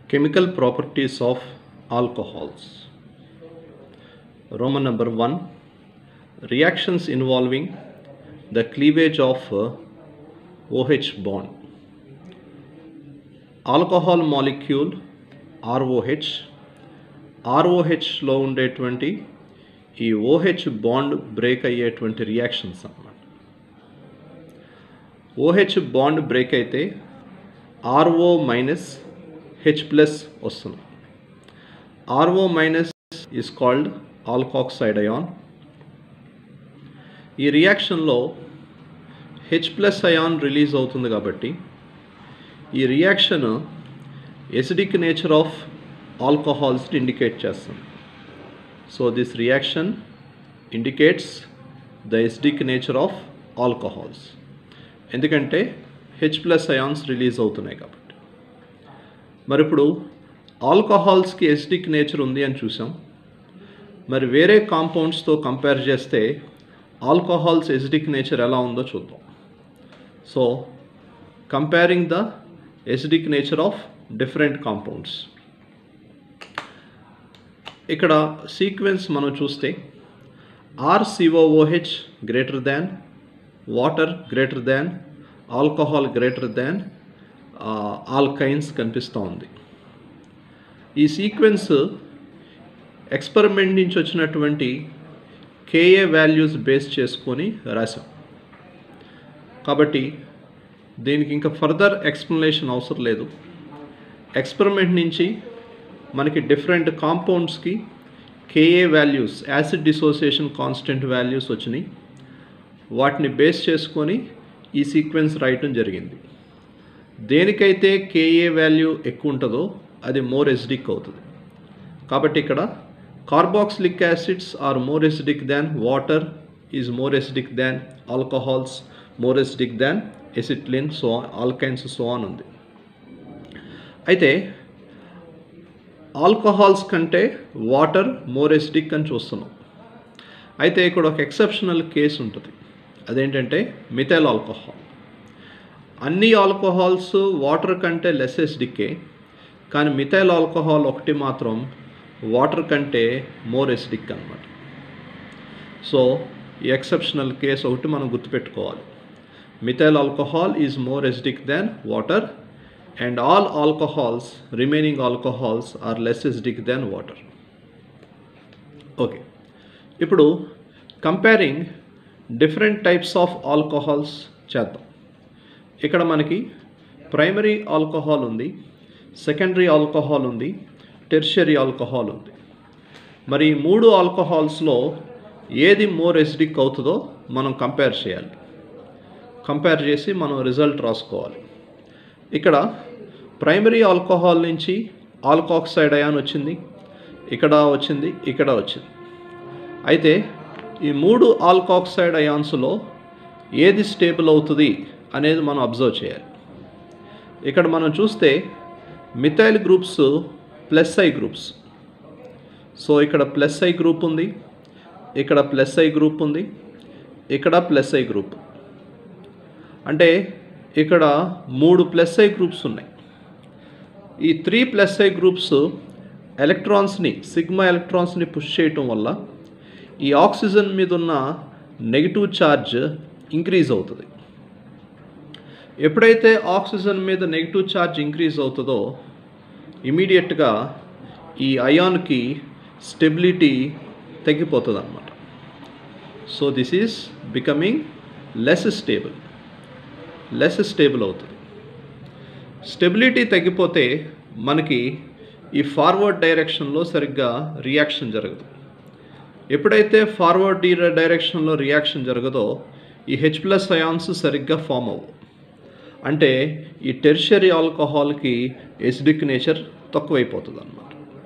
Chemical properties of alcohols. Roman number 1 Reactions involving the cleavage of uh, OH bond. Alcohol molecule ROH ఆర్ఓహెచ్లో ఉండేటువంటి ఈ OH bond break అయ్యేటువంటి reactions అన్నమాట OH bond break అయితే RO minus H plus వస్తుంది RO minus is called alkoxide ion ఈ రియాక్షన్లో H plus ion release అవుతుంది కాబట్టి ఈ రియాక్షన్ ఎసిడిక్ నేచర్ ఆఫ్ ఆల్కహాల్స్ని ఇండికేట్ చేస్తుంది so this reaction indicates the acidic nature of alcohols ఎందుకంటే హెచ్ ప్లస్ అయాన్స్ రిలీజ్ అవుతున్నాయి కాబట్టి మరి ఇప్పుడు ఆల్కహాల్స్కి ఎసిడిక్ నేచర్ ఉంది అని చూసాం మరి వేరే కాంపౌండ్స్తో కంపేర్ చేస్తే ఆల్కహాల్స్ ఎసిడిక్ నేచర్ ఎలా ఉందో చూద్దాం so comparing the acidic nature of different compounds ఇక్కడ సీక్వెన్స్ మనం చూస్తే RCOOH greater than water greater than alcohol greater than alkynes కనిపిస్తూ ఉంది ఈ సీక్వెన్స్ ఎక్స్పెరిమెంట్ నుంచి వచ్చినటువంటి కేఏ వాల్యూస్ బేస్ చేసుకొని రాసాం కాబట్టి దీనికి ఇంకా ఫర్దర్ ఎక్స్ప్లెనేషన్ అవసరం లేదు ఎక్స్పెరిమెంట్ నుంచి మనకి డిఫరెంట్ కాంపౌండ్స్కి Ka values acid dissociation constant values వచ్చినాయి వాటిని బేస్ చేసుకొని ఈ సీక్వెన్స్ రాయటం జరిగింది దేనికైతే కేఏ వాల్యూ ఎక్కువ ఉంటుందో అది మోర్ ఎసిడిక్ అవుతుంది కాబట్టి ఇక్కడ carboxylic acids are more acidic than water is more acidic than alcohols more acidic than acetylene so alkynes so అని ఉంది అయితే ఆల్కహాల్స్ కంటే వాటర్ మోర్ ఎసిడిక్ అని చూస్తున్నాం అయితే ఇక్కడ ఒక ఎక్సెప్షనల్ కేసు ఉంటుంది అదేంటంటే మిథైల్ ఆల్కహాల్ అన్ని ఆల్కహాల్స్ వాటర్ కంటే లెస్ ఎసిడిక్కే కానీ మిథైల్ ఆల్కహాల్ ఒకటి మాత్రం వాటర్ కంటే మోర్ ఎసిడిక్ అనమాట సో ఈ ఎక్సెప్షనల్ కేసు ఒకటి మనం గుర్తుపెట్టుకోవాలి methyl alcohol is more acidic than water and all alcohols remaining alcohols are less acidic than water okay ఇప్పుడు comparing different types of alcohols చేద్దాం ఇక్కడ మనకి ప్రైమరీ ఆల్కహాల్ ఉంది సెకండరీ ఆల్కహాల్ ఉంది టెర్షరీ ఆల్కహాల్ ఉంది మరి ఈ మూడు ఆల్కహాల్స్లో ఏది మోర్ ఎసిడిక్ అవుతుందో మనం కంపేర్ చేయాలి కంపేర్ చేసి మనం రిజల్ట్ రాసుకోవాలి ఇక్కడ ప్రైమరీ ఆల్కహాల్ నుంచి ఆల్కాక్సైడ్ అయాన్ వచ్చింది ఇక్కడ వచ్చింది ఇక్కడ వచ్చింది అయితే ఈ మూడు ఆల్కాక్సైడ్ అయాన్స్లో ఏది స్టేబుల్ అవుతుంది అనేది మనం అబ్జర్వ్ చేయాలి ఇక్కడ మనం చూస్తే methyl groups plus I groups so ఇక్కడ ప్లస్ ఐ గ్రూప్ ఉంది ఇక్కడ ప్లస్ ఐ గ్రూప్ ఉంది ఇక్కడ ప్లస్ ఐ గ్రూప్ అంటే ఇక్కడ మూడు ప్లస్ ఐ గ్రూప్స్ ఉన్నాయి ఈ త్రీ ప్లస్ ఐ గ్రూప్స్ ఎలక్ట్రాన్స్ని సిగ్మా ఎలక్ట్రాన్స్ని పుష్ చేయటం వల్ల ఈ ఆక్సిజన్ మీద ఉన్న నెగిటివ్ ఛార్జ్ ఇంక్రీజ్ అవుతుంది ఎప్పుడైతే ఆక్సిజన్ మీద నెగిటివ్ ఛార్జ్ ఇంక్రీజ్ అవుతుందో ఇమీడియట్గా ఈ అయాన్కి స్టెబిలిటీ తగ్గిపోతుంది అనమాట so this is becoming less stable less stable అవుతుంది స్టెబిలిటీ తగ్గిపోతే మనకి ఈ ఫార్వర్డ్ డైరెక్షన్లో సరిగ్గా రియాక్షన్ జరగదు ఎప్పుడైతే ఫార్వర్డ్ డైరెక్షన్లో రియాక్షన్ జరగదో ఈ హెచ్ ప్లస్ అయాన్స్ సరిగ్గా ఫామ్ అవ్వవు అంటే ఈ టెర్షరీ ఆల్కహాల్కి ఎసిడిక్ నేచర్ తక్కువైపోతుంది అనమాట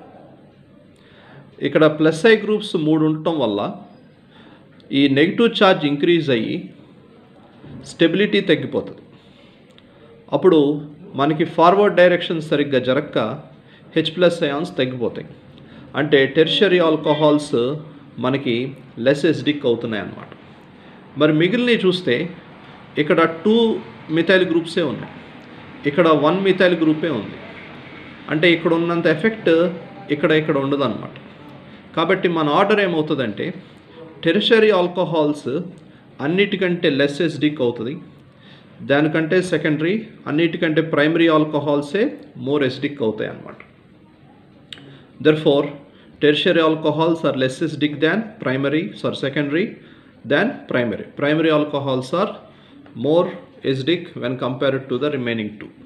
ఇక్కడ ప్లస్ ఐ గ్రూప్స్ మూడు ఉండటం వల్ల ఈ నెగిటివ్ ఛార్జ్ ఇంక్రీజ్ అయ్యి స్టెబిలిటీ తగ్గిపోతుంది అప్పుడు మనకి ఫార్వర్డ్ డైరెక్షన్ సరిగ్గా జరక్క హెచ్ ప్లస్ అయాన్స్ తగ్గిపోతాయి అంటే టెర్షరీ ఆల్కహాల్స్ మనకి లెస్ ఎసిడిక్ అవుతున్నాయి అన్నమాట మరి మిగిలినవి చూస్తే ఇక్కడ టూ మిథైల్ గ్రూప్సే ఉన్నాయి ఇక్కడ వన్ మిథైల్ గ్రూపే ఉంది అంటే ఇక్కడ ఉన్నంత ఎఫెక్ట్ ఇక్కడ ఇక్కడ ఉండదు అనమాట కాబట్టి మన ఆర్డర్ ఏమవుతుందంటే టెరిషరీ ఆల్కహాల్స్ అన్నిటికంటే లెస్ ఎసిడిక్ అవుతుంది దానికంటే సెకండరీ అన్నిటికంటే ప్రైమరీ ఆల్కహాల్సే మోర్ ఎసిడిక్ అవుతాయి అన్నమాట therefore tertiary alcohols are less acidic than primary sir secondary than primary primary alcohols are more acidic when compared to the remaining two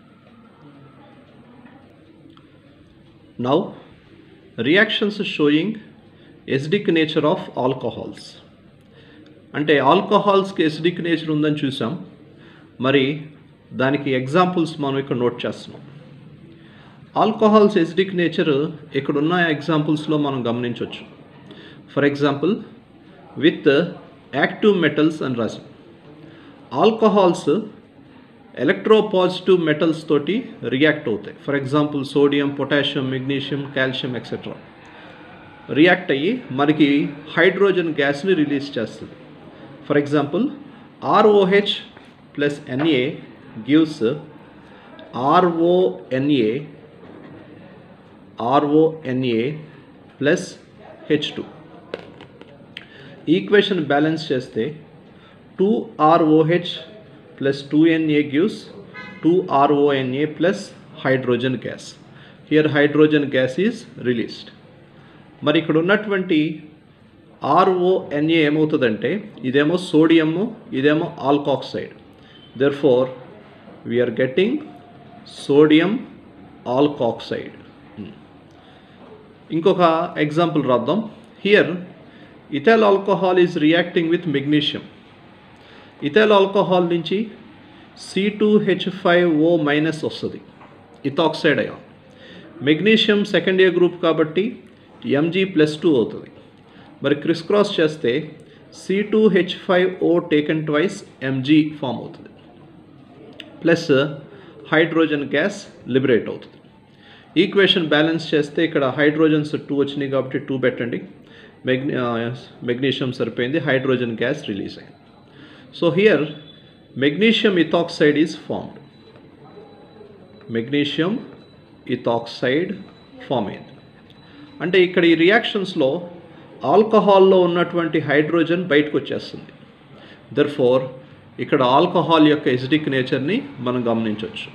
Now, reactions showing acidic nature of alcohols. అంటే ఆల్కహాల్స్కి acidic nature ఉందని చూసాం మరి దానికి examples మనం ఇక్కడ note చేస్తున్నాం alcohols acidic nature ఇక్కడ ఉన్న ఎగ్జాంపుల్స్లో మనం గమనించవచ్చు for example with active metals and రసం ఆల్కహాల్స్ ఎలక్ట్రోపాజిటివ్ మెటల్స్ తోటి రియాక్ట్ అవుతాయి for example sodium potassium magnesium calcium etcetera react అయ్యి మనకి హైడ్రోజన్ గ్యాస్ని రిలీజ్ చేస్తుంది for example ROH plus Na gives RONa RONa plus H two equation balance చేస్తే two ROH plus 2Na gives 2RONA plus hydrogen gas. Here hydrogen gas is released. మరి ఇక్కడ ఉన్నటువంటి ఆర్ఓఎన్ఏ ఏమవుతుందంటే ఇదేమో సోడియము ఇదేమో alkoxide therefore we are getting sodium alkoxide ఇంకొక example రాద్దాం here ethyl alcohol is reacting with magnesium ethyl alcohol నుంచి C two H five O minus వస్తుంది ethoxide ion magnesium second year group కాబట్టి ఎంజీ ప్లస్ టూ అవుతుంది మరి criss cross చేస్తే C two H five O taken twice Mg form అవుతుంది plus hydrogen gas liberate అవుతుంది equation balance చేస్తే ఇక్కడ hydrogens two వచ్చినాయి కాబట్టి టూ పెట్టండి మెగ్నీ మెగ్నీషియం సరిపోయింది హైడ్రోజన్ గ్యాస్ రిలీజ్ అయింది so here magnesium ethoxide is formed magnesium ethoxide form అయింది అంటే ఇక్కడ ఈ రియాక్షన్స్లో ఆల్కహాల్లో ఉన్నటువంటి హైడ్రోజన్ బయటకు వచ్చేస్తుంది దర్ ఫోర్ ఇక్కడ ఆల్కహాల్ యొక్క ఎసిడిక్ నేచర్ని మనం గమనించవచ్చు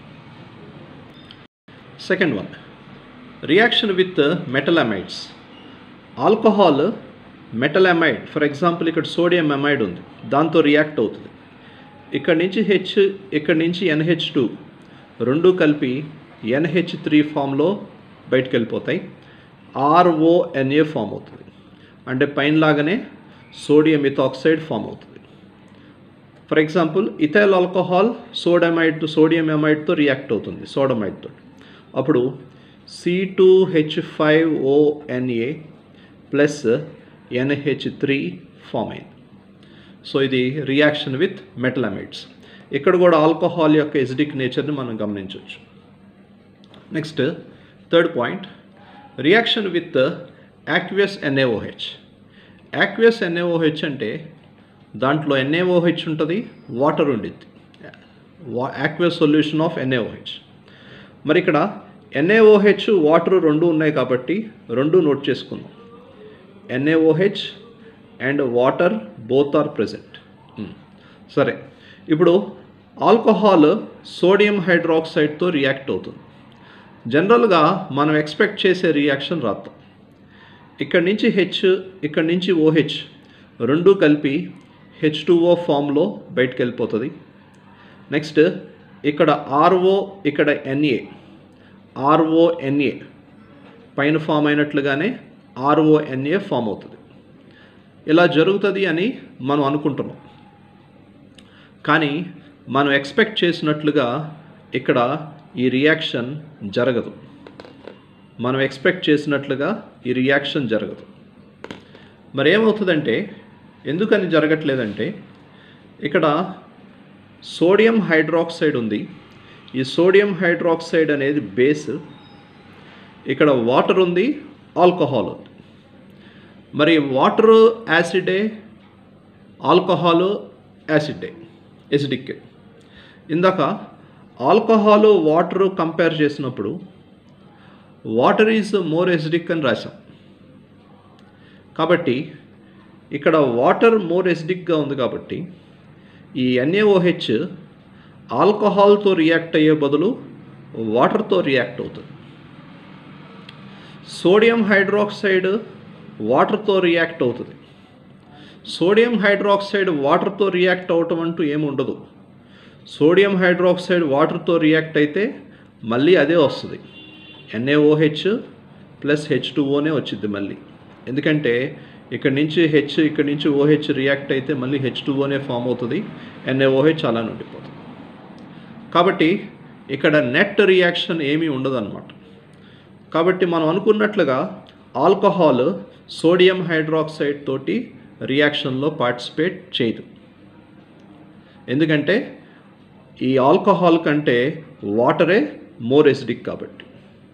second one reaction with metal amides alcohol metal amide for example ఇక్కడ సోడియం అమైడ్ ఉంది దాంతో రియాక్ట్ అవుతుంది ఇక్కడ నుంచి హెచ్ ఇక్కడ నుంచి ఎన్హెచ్ టూ రెండు కలిపి ఎన్హెచ్ త్రీ ఫామ్లో బయటకు వెళ్ళిపోతాయి ఆర్ఓఎన్ఏ ఫామ్ అవుతుంది అంటే పైన లాగానే సోడియం ఇథాక్సైడ్ ఫామ్ అవుతుంది for example ethyl alcohol sodamide sodium ఎమైడ్తో రియాక్ట్ అవుతుంది సోడమైడ్తో అప్పుడు C two H five ONa plus NH three form అయింది సో ఇది రియాక్షన్ విత్ మెటలమైడ్స్ ఇక్కడ కూడా ఆల్కహాల్ యొక్క ఎసిడిక్ నేచర్ని మనం గమనించవచ్చు next third point reaction with aqueous NaOH aqueous NaOH అంటే దాంట్లో ఎన్ఏఓహెచ్ ఉంటుంది వాటర్ ఉండిద్ది యాక్వియస్ సొల్యూషన్ ఆఫ్ ఎన్ఏఓహెచ్ మరి ఇక్కడ ఎన్ఏఓహెచ్ వాటర్ రెండు ఉన్నాయి కాబట్టి రెండు నోట్ చేసుకుందాం NaOH and water both are present సరే ఇప్పుడు ఆల్కహాల్ సోడియం హైడ్రాక్సైడ్తో రియాక్ట్ అవుతుంది జనరల్గా మనం ఎక్స్పెక్ట్ చేసే రియాక్షన్ రాద్దాం ఇక్కడి నుంచి హెచ్ ఇక్కడి నుంచి ఓహెచ్ రెండు కలిపి హెచ్ టూఓ ఫామ్లో బయటకు వెళ్ళిపోతుంది నెక్స్ట్ ఇక్కడ ఆర్ఓ ఇక్కడ ఎన్ఏ ఆర్ఓఎన్ఏ పైన ఫామ్ అయినట్లుగానే ఆర్ఓఎన్ఏ ఫామ్ అవుతుంది ఇలా జరుగుతుంది అని మనం అనుకుంటున్నాం కానీ మనం ఎక్స్పెక్ట్ చేసినట్లుగా ఇక్కడ ఈ రియాక్షన్ జరగదు మనం ఎక్స్పెక్ట్ చేసినట్లుగా ఈ రియాక్షన్ జరగదు మరి ఏమవుతుందంటే ఎందుకని జరగట్లేదంటే ఇక్కడ సోడియం హైడ్రాక్సైడ్ ఉంది ఈ సోడియం హైడ్రాక్సైడ్ అనేది బేస్ ఇక్కడ వాటర్ ఉంది ఆల్కహాల్ ఉంది మరి వాటర్ యాసిడే ఆల్కహాల్ యాసిడే ఎసిడిక్ ఇందాక ఆల్కహాల్ వాటర్ కంపేర్ చేసినప్పుడు వాటర్ ఈజ్ మోర్ ఎసిడిక్ అని రాశాం కాబట్టి ఇక్కడ వాటర్ మోర్ ఎసిడిక్గా ఉంది కాబట్టి ఈ ఎన్ఏఓహెచ్ ఆల్కహాల్తో రియాక్ట్ అయ్యే బదులు వాటర్తో రియాక్ట్ అవుతుంది సోడియం హైడ్రాక్సైడ్ వాటర్తో రియాక్ట్ అవుతుంది సోడియం హైడ్రాక్సైడ్ వాటర్తో రియాక్ట్ అవటం అంటూ ఏమి ఉండదు సోడియం హైడ్రాక్సైడ్ వాటర్తో రియాక్ట్ అయితే మళ్ళీ అదే వస్తుంది ఎన్ఏఓహెచ్ ప్లస్ హెచ్ టూఓనే వచ్చింది మళ్ళీ ఎందుకంటే ఇక్కడ నుంచి హెచ్ ఇక్కడ నుంచి ఓహెచ్ రియాక్ట్ అయితే మళ్ళీ హెచ్ టూఓనే ఫామ్ అవుతుంది ఎన్ఏఓహెచ్ అలానే ఉండిపోతుంది కాబట్టి ఇక్కడ నెట్ రియాక్షన్ ఏమీ ఉండదన్నమాట కాబట్టి మనం అనుకున్నట్లుగా ఆల్కహాల్ సోడియం హైడ్రాక్సైడ్ తోటి రియాక్షన్లో పార్టిసిపేట్ చేయదు ఎందుకంటే ఈ ఆల్కహాల్ కంటే వాటరే మోర్ ఎసిడిక్ కాబట్టి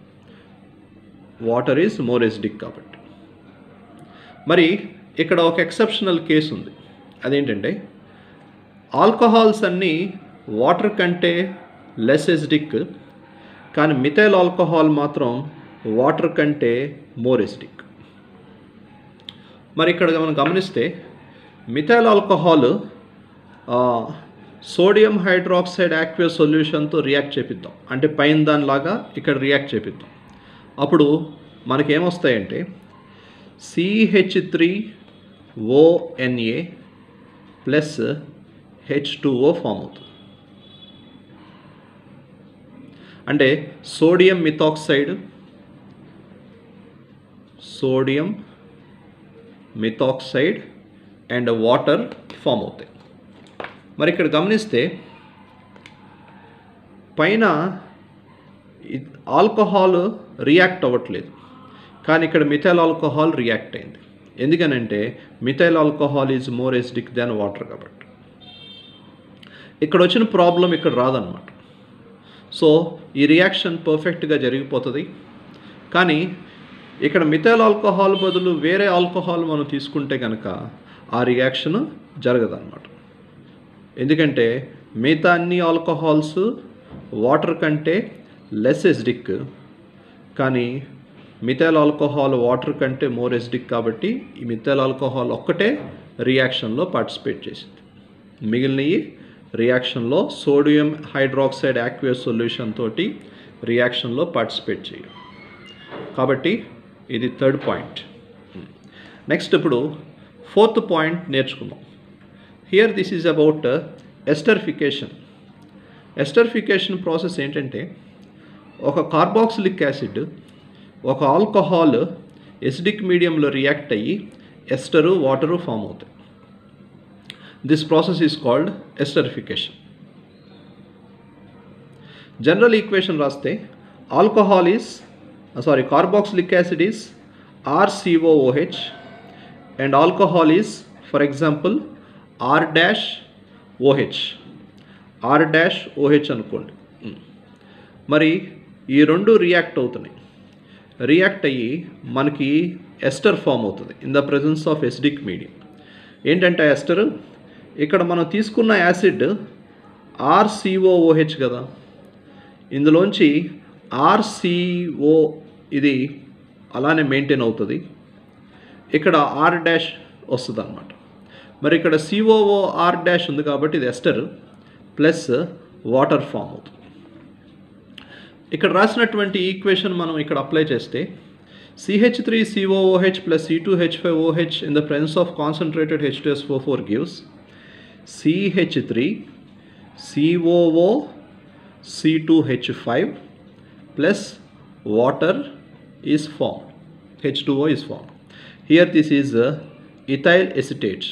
వాటర్ ఈజ్ మోర్ ఎసిడిక్ కాబట్టి మరి ఇక్కడ ఒక ఎక్సెప్షనల్ కేసు ఉంది అదేంటంటే ఆల్కహాల్స్ అన్నీ వాటర్ కంటే లెస్ ఎసిడిక్ కానీ మిథైల్ ఆల్కహాల్ మాత్రం వాటర్ కంటే మోర్ ఎసిడిక్ మరి ఇక్కడ మనం గమనిస్తే methyl alcohol sodium hydroxide aqueous సొల్యూషన్తో రియాక్ట్ చేపిద్దాం అంటే పైన దానిలాగా ఇక్కడ రియాక్ట్ చేపిద్దాం అప్పుడు మనకేమొస్తాయంటే CH three ONa plus H two O form అవుతుంది అంటే sodium methoxide sodium methoxide and water form అవుతాయి మరి ఇక్కడ గమనిస్తే పైన ఆల్కహాల్ రియాక్ట్ అవ్వట్లేదు కానీ ఇక్కడ మిథైల్ ఆల్కహాల్ రియాక్ట్ అయింది ఎందుకనంటే methyl alcohol is more acidic than water కాబట్టి ఇక్కడ వచ్చిన ప్రాబ్లం ఇక్కడ రాదనమాట సో ఈ రియాక్షన్ పర్ఫెక్ట్గా జరిగిపోతుంది కానీ ఇక్కడ మిథైల్ ఆల్కహాల్ బదులు వేరే ఆల్కహాల్ మనం తీసుకుంటే కనుక ఆ రియాక్షన్ జరగదన్నమాట ఎందుకంటే మిగతా అన్ని ఆల్కహాల్స్ వాటర్ కంటే లెస్ ఎసిడిక్ కానీ మిథైల్ ఆల్కహాల్ వాటర్ కంటే మోర్ ఎసిడిక్ కాబట్టి ఈ మిథైల్ ఆల్కహాల్ ఒక్కటే రియాక్షన్లో పార్టిసిపేట్ చేసింది మిగిలినవి రియాక్షన్లో సోడియం హైడ్రాక్సైడ్ యాక్వియస్ సొల్యూషన్ తోటి రియాక్షన్లో పార్టిసిపేట్ చేయాలి కాబట్టి ఇది థర్డ్ పాయింట్ నెక్స్ట్ ఇప్పుడు ఫోర్త్ పాయింట్ నేర్చుకుందాం here this is about esterification esterification process ఏంటంటే ఒక కార్బాక్సిలిక్ యాసిడ్ ఒక ఆల్కహాల్ ఎసిడిక్ మీడియంలో రియాక్ట్ అయ్యి ఎస్టరు వాటరు ఫామ్ అవుతాయి this process is called esterification general equation రాస్తే alcohol is sorry carboxylic acid is RCOOH and alcohol is for example R dash OH R dash OH అనుకోండి మరి ఈ రెండు react అవుతున్నాయి react అయ్యి మనకి ఎస్టర్ ఫామ్ అవుతుంది in the presence of acidic medium ఏంటంటే ఎస్టర్ ఇక్కడ మనం తీసుకున్న యాసిడ్ ఆర్సిఓఓహెచ్ కదా ఇందులోంచి ఆర్సిఓ ఇది అలానే మెయింటైన్ అవుతుంది ఇక్కడ ఆర్ డాష్ వస్తుంది అనమాట మరి ఇక్కడ సిఓఓ ఆర్ డాష్ ఉంది కాబట్టి ఇది ఎస్టర్ ప్లస్ వాటర్ ఫామ్ అవుతుంది ఇక్కడ రాసినటువంటి ఈక్వేషన్ మనం ఇక్కడ అప్లై చేస్తే CH three COOH plus C two H five OH in the presence of concentrated H two S four four gives CH three COO C two H five plus water is form H two O is form here this is ethyl acetate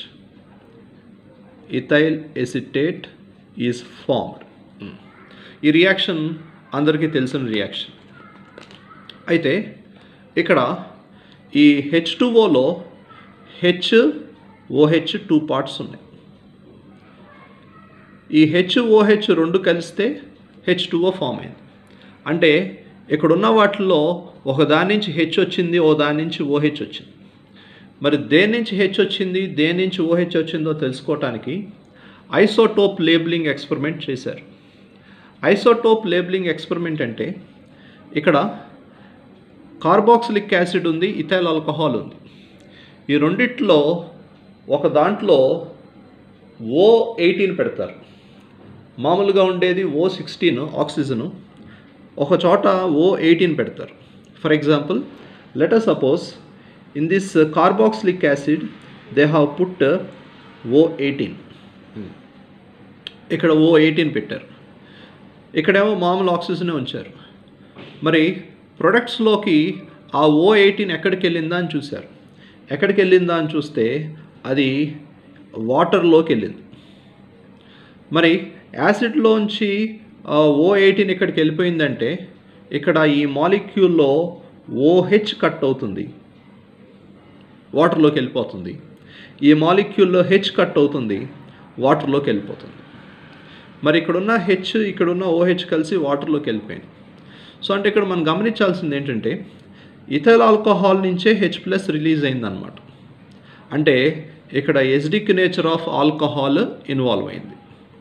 ethyl acetate is formed ఈ reaction అందరికీ తెలిసిన reaction అయితే ఇక్కడ ఈ H టూఓలో H OH two parts ఉన్నాయి ఈ H OH రెండు కలిస్తే హెచ్ టూఓ ఫామ్ అయింది అంటే ఇక్కడున్న వాటిల్లో ఒక దాని నుంచి హెచ్ వచ్చింది ఓ దాని నుంచి ఓహెచ్ వచ్చింది మరి దేని నుంచి హెచ్ వచ్చింది దేని నుంచి ఓహెచ్ వచ్చిందో తెలుసుకోవటానికి ఐసోటోప్ లేబులింగ్ ఎక్స్పెరిమెంట్ చేశారు ఐసోటోప్ లేబులింగ్ ఎక్స్పెరిమెంట్ అంటే ఇక్కడ కార్బాక్సిలిక్ యాసిడ్ ఉంది ఇథైల్ ఆల్కహాల్ ఉంది ఈ రెండిట్లో ఒక దాంట్లో ఓ ఎయిటీన్ పెడతారు మామూలుగా ఉండేది ఓ సిక్స్టీన్ ఆక్సిజను ఒక చోట ఓ ఎయిటీన్ పెడతారు for example let us suppose in this carboxylic acid they have put O eighteen ఇక్కడ ఓ ఎయిటీన్ పెట్టారు ఇక్కడేమో మామూలు ఆక్సిజనే ఉంచారు మరి ప్రొడక్ట్స్లోకి ఆ ఓ ఎయిటీన్ ఎక్కడికి వెళ్ళిందా అని చూశారు ఎక్కడికి వెళ్ళిందా అని చూస్తే అది వాటర్లోకి వెళ్ళింది మరి యాసిడ్లోంచి ఓ ఎయిటీన్ ఇక్కడికి వెళ్ళిపోయిందంటే ఇక్కడ ఈ మాలిక్యూల్లో ఓహెచ్ కట్ అవుతుంది వాటర్లోకి వెళ్ళిపోతుంది ఈ మాలిక్యూల్లో హెచ్ కట్ అవుతుంది వాటర్లోకి వెళ్ళిపోతుంది మరి ఇక్కడున్న హెచ్ ఇక్కడున్న ఓహెచ్ కలిసి వాటర్లోకి వెళ్ళిపోయింది సో అంటే ఇక్కడ మనం గమనించాల్సింది ఏంటంటే ఇథైల్ ఆల్కహాల్ నుంచే హెచ్ ప్లస్ రిలీజ్ అయిందనమాట అంటే ఇక్కడ acidic nature of alcohol involve అయింది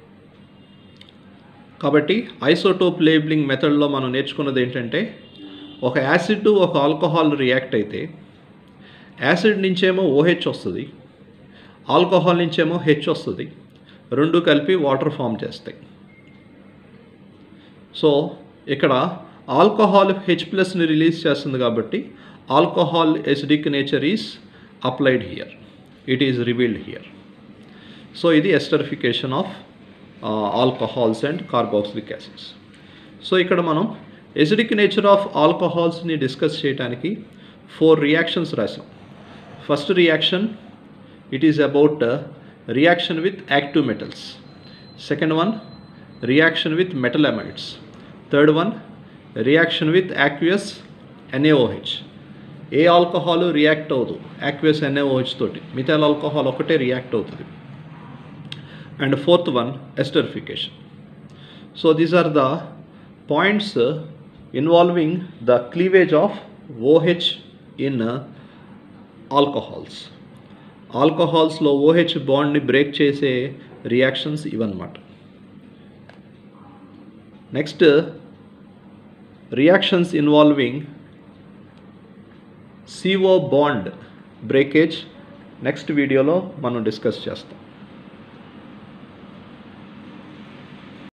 కాబట్టి ఐసోటోప్ లేబులింగ్ మెథడ్లో మనం నేర్చుకున్నది ఏంటంటే ఒక యాసిడ్ ఒక ఆల్కహాల్ రియాక్ట్ అయితే యాసిడ్ నుంచేమో ఓహెచ్ వస్తుంది ఆల్కహాల్ నుంచేమో హెచ్ వస్తుంది రెండు కలిపి వాటర్ ఫామ్ చేస్తాయి సో ఇక్కడ ఆల్కహాల్ హెచ్ ప్లస్ని రిలీజ్ చేస్తుంది కాబట్టి alcohol acidic nature is applied here it is revealed here so ఇది esterification of alcohols and carboxylic acids so ఇక్కడ మనం ఎసిడిక్ నేచర్ ఆఫ్ ఆల్కహాల్స్ని డిస్కస్ చేయడానికి ఫోర్ రియాక్షన్స్ రాసాం first reaction it is about reaction with active metals second one reaction with metal amides third one reaction with aqueous NaOH ఏ alcohol react అవ్వదు aqueous NaOH తోటి methyl alcohol ఒకటే react అవుతుంది and fourth one esterification so these are the points uh, involving the cleavage of OH in uh, alcohols ఆల్కహాల్స్లో OH బాండ్ని break చేసే reactions ఇవన్నమాట next reactions involving CO bond breakage next వీడియోలో మనం discuss చేస్తాం